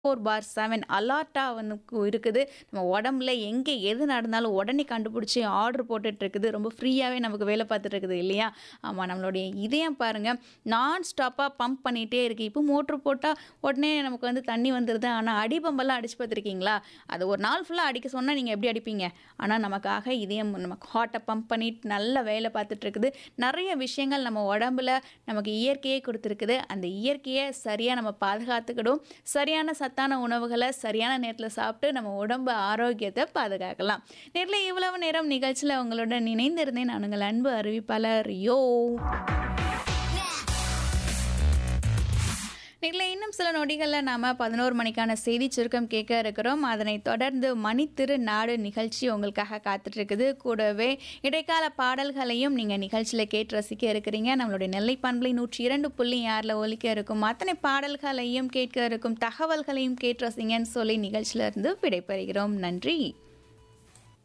four பார் seven அலார்ட்டாக வந்து கு- இருக்குது நம்ம உடம்புல எங்கே எது நடந்தாலும் உடனே கண்டுபிடிச்சி ஆர்டர் போட்டுட்டு இருக்குது ரொம்ப ஃப்ரீயாகவே நமக்கு வேலை பார்த்துட்டு இருக்குது இல்லையா ஆமாம் நம்மளுடைய இதயம் பாருங்கள் நான் ஸ்டாப்பாக பம்ப் பண்ணிகிட்டே இருக்குது இப்போ மோட்ரு போட்டால் உடனே நமக்கு வந்து தண்ணி வந்துடுது ஆனால் அடிபம்பெல்லாம் அடிச்சு பார்த்துருக்கீங்களா அது ஒரு நாள் ஃபுல்லாக அடிக்க சொன்னால் நீங்கள் எப்படி அடிப்பீங்க ஆனால் நமக்காக இதயம் நமக்கு ஹார்ட்டை பம்ப் பண்ணிட்டு நல்ல வேலை பார்த்துட்டு இருக்குது நிறைய விஷயங்கள் நம்ம உடம்புல நமக்கு இயற்கையே கொடுத்துருக்குது அந்த இயற்கையை சரியாக நம்ம பாதுகாத்துக்கிடும் சரியான சத்தான உணவுகளை சரியான நேரத்தில் சாப்பிட்டு நம்ம உடம்பு ஆரோக்கியத்தை பாதுகாக்கலாம் நேரில் இவ்வளவு நேரம் நிகழ்ச்சியில் உங்களுடன் இணைந்திருந்தேன் நான் உங்கள் அன்பு அறிவிப்பாளர் யோ நேரில் இன்னும் சில நொடிகளில் நாம் பதினோரு மணிக்கான செய்தி சுருக்கம் கேட்க இருக்கிறோம் அதனை தொடர்ந்து மணித்திரு நாடு நிகழ்ச்சி உங்களுக்காக காத்துட்ருக்குது கூடவே இடைக்கால பாடல்களையும் நீங்கள் நிகழ்ச்சியில் கேட்டு ரசிக்க இருக்கிறீங்க நம்மளுடைய நெல்லை பண்பலை நூற்றி இரண்டு புள்ளி ஆறில் ஒலிக்க இருக்கும் அத்தனை பாடல்களையும் கேட்க இருக்கும் தகவல்களையும் கேட்டு ரசிங்கன்னு சொல்லி நிகழ்ச்சியிலிருந்து விடைபெறுகிறோம் நன்றி